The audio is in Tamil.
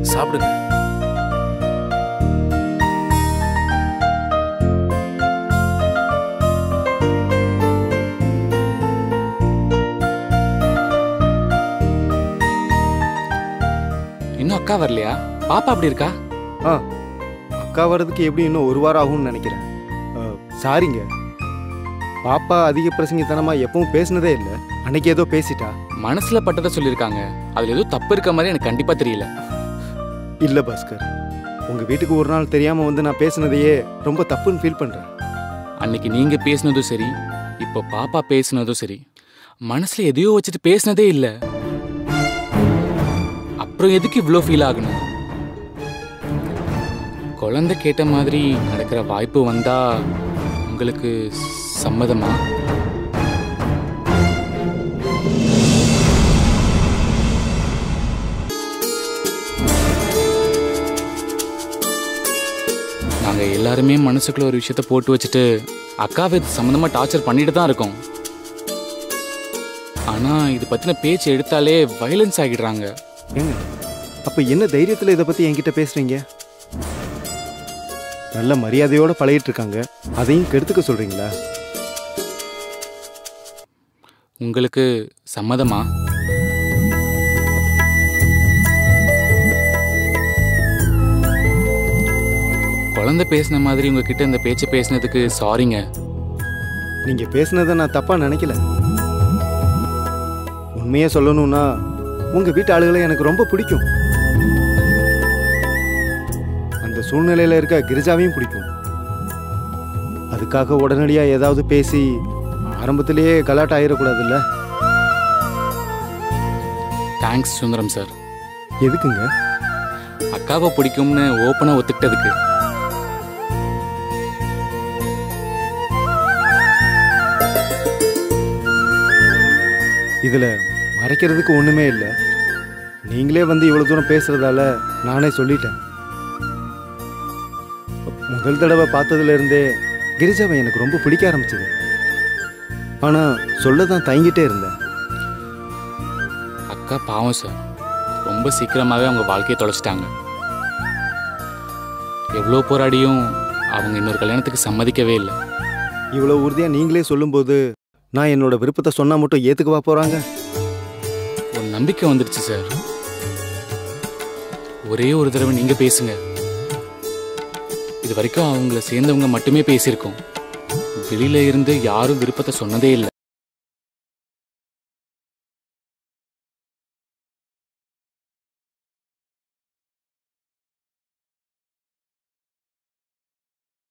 சாப்பிடுங்க இன்னும் அக்கா வரலையா பாப்பா அப்படி இருக்கா ஆ அக்கா வர்றதுக்கு எப்படி இன்னும் ஒரு வாரம் ஆகும்னு நினைக்கிறேன் ஆ, சாரிங்க பாப்பா அதிக பிரசங்கித்தனமாக எப்பவும் பேசினதே இல்லை அன்னைக்கு ஏதோ பேசிட்டா மனசுல பட்டதை சொல்லியிருக்காங்க அதுல ஏதோ தப்பு இருக்க மாதிரி எனக்கு கண்டிப்பா தெரியல இல்லை பாஸ்கர் உங்கள் வீட்டுக்கு ஒரு நாள் தெரியாமல் வந்து நான் பேசினதையே ரொம்ப தப்புன்னு ஃபீல் பண்ணுறேன் அன்னைக்கு நீங்க பேசுனதும் சரி இப்போ பாப்பா பேசுனதும் சரி மனசுல எதையோ வச்சுட்டு பேசுனதே இல்ல அப்புறம் எதுக்கு இவ்வளோ ஃபீல் ஆகணும் குழந்தை கேட்ட மாதிரி நடக்கிற வாய்ப்பு வந்தா உங்களுக்கு சம்மதமா நாங்க எல்லாருமே மனசுக்குள்ள ஒரு விஷயத்த போட்டு வச்சுட்டு அக்காவை இது சம்மந்தமா டார்ச்சர் பண்ணிட்டு தான் இருக்கோம் ஆனா இது பத்தின பேச்சு எடுத்தாலே வயலன்ஸ் ஆகிடுறாங்க ஏங்க அப்போ என்ன தைரியத்தில் இதை பற்றி என்கிட்ட பேசுகிறீங்க நல்ல மரியாதையோடு பழகிட்டு இருக்காங்க அதையும் கெடுத்துக்க சொல்கிறீங்களா உங்களுக்கு சம்மதமா குழந்தை பேசின மாதிரி உங்ககிட்ட இந்த பேச்சு பேசினதுக்கு சாரிங்க நீங்கள் பேசுனதை நான் தப்பாக நினைக்கல உண்மையை சொல்லணும்னா உங்கள் வீட்டு ஆளுகளை எனக்கு ரொம்ப பிடிக்கும் அந்த சூழ்நிலையில் இருக்க கிரிஜாவையும் பிடிக்கும் அதுக்காக உடனடியாக ஏதாவது பேசி ஆரம்பத்திலேயே கலாட் ஆயிடக்கூடாதுல்ல தேங்க்ஸ் சுந்தரம் சார் எதுக்குங்க அக்காவை பிடிக்கும்னு ஓப்பனாக ஒத்துக்கிட்டதுக்கு இதில் மறைக்கிறதுக்கு ஒன்றுமே இல்லை நீங்களே வந்து இவ்வளோ தூரம் பேசுகிறதால நானே சொல்லிட்டேன் முதல் தடவை பார்த்ததுலேருந்தே கிரிஜாவை எனக்கு ரொம்ப பிடிக்க ஆரம்பிச்சது ஆனால் சொல்ல தான் தயங்கிட்டே இருந்தேன் அக்கா பாவம் சார் ரொம்ப சீக்கிரமாகவே அவங்க வாழ்க்கையை தொலைச்சிட்டாங்க எவ்வளோ போராடியும் அவங்க இன்னொரு கல்யாணத்துக்கு சம்மதிக்கவே இல்லை இவ்வளோ உறுதியாக நீங்களே சொல்லும்போது நான் என்னோட விருப்பத்தை சொன்னால் மட்டும் ஏற்றுக்கவா போகிறாங்க ஒரு நம்பிக்கை வந்துடுச்சு சார் ஒரே ஒரு தடவை நீங்க பேசுங்க இது வரைக்கும் அவங்கள சேர்ந்தவங்க மட்டுமே பேசியிருக்கோம் வெளியில இருந்து யாரும் விருப்பத்தை சொன்னதே இல்லை